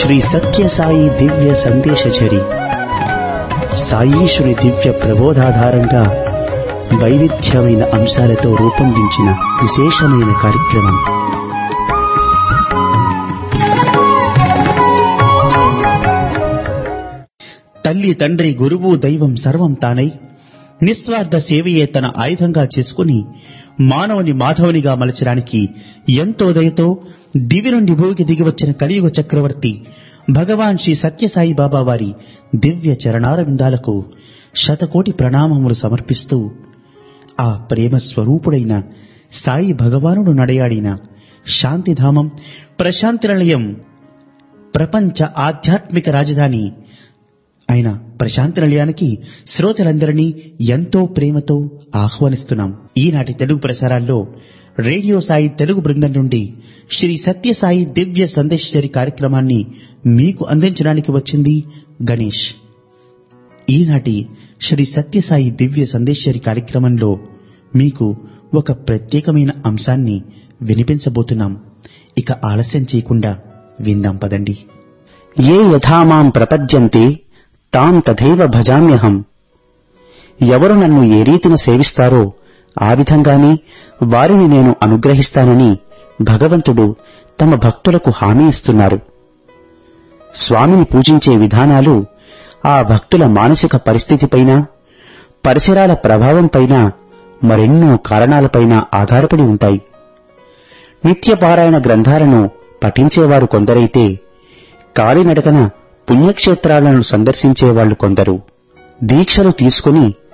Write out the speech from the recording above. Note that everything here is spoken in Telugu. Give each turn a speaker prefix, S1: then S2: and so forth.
S1: శ్రీ సత్యసాయి దివ్య సందేశచరి సాయీశ్వరి దివ్య ప్రబోధాధారంగా వైవిధ్యమైన అంశాలతో రూపొందించిన విశేషమైన కార్యక్రమం తల్లి తండ్రి గురువు దైవం సర్వం తానై నిస్వార్థ సేవయే తన ఆయుధంగా చేసుకుని మానవుని మాధవునిగా మలచడానికి ఎంతో దయతో దివి నుండి భూమికి దిగివచ్చిన కలియుగ చక్రవర్తి భగవాన్ శ్రీ సత్యసాయి బాబా వారి దివ్య చరణారవిందాలకు శతకోటి ప్రణామములు సమర్పిస్తూ ఆ ప్రేమ స్వరూపుడైన సాయి భగవానుడు నడయాడిన శాంతిధామం ప్రశాంతి నిలయం ప్రపంచ ఆధ్యాత్మిక రాజధాని అయిన ప్రశాంతి నిలయానికి శ్రోతలందరినీ ఎంతో ప్రేమతో ఆహ్వానిస్తున్నాం ఈనాటి తెలుగు ప్రసారాల్లో రేడియో సాయి తెలుగు బృందం నుండి శ్రీ సత్యసాయి దివ్య సందేశరి కార్యక్రమాన్ని మీకు అందించడానికి వచ్చింది గణేష్ ఈనాటి శ్రీ సత్యసాయి దివ్య సందేశరి కార్యక్రమంలో మీకు ఒక ప్రత్యేకమైన అంశాన్ని వినిపించబోతున్నాం ఇక ఆలస్యం చేయకుండా విందాం పదండి ఏ యథామాం ప్రపద్యంతే తాం తథైవ భజామ్యహం ఎవరు నన్ను ఏ రీతిన సేవిస్తారో ఆ విధంగానే వారిని నేను అనుగ్రహిస్తానని భగవంతుడు తమ భక్తులకు హామీ ఇస్తున్నారు స్వామిని పూజించే విధానాలు ఆ భక్తుల మానసిక పరిస్థితిపైన పరిసరాల ప్రభావంపైన మరెన్నో కారణాలపైన ఆధారపడి ఉంటాయి నిత్యపారాయణ గ్రంథాలను పఠించేవారు కొందరైతే కాలినడకన పుణ్యక్షేత్రాలను సందర్శించేవాళ్లు కొందరు దీక్షలు తీసుకుని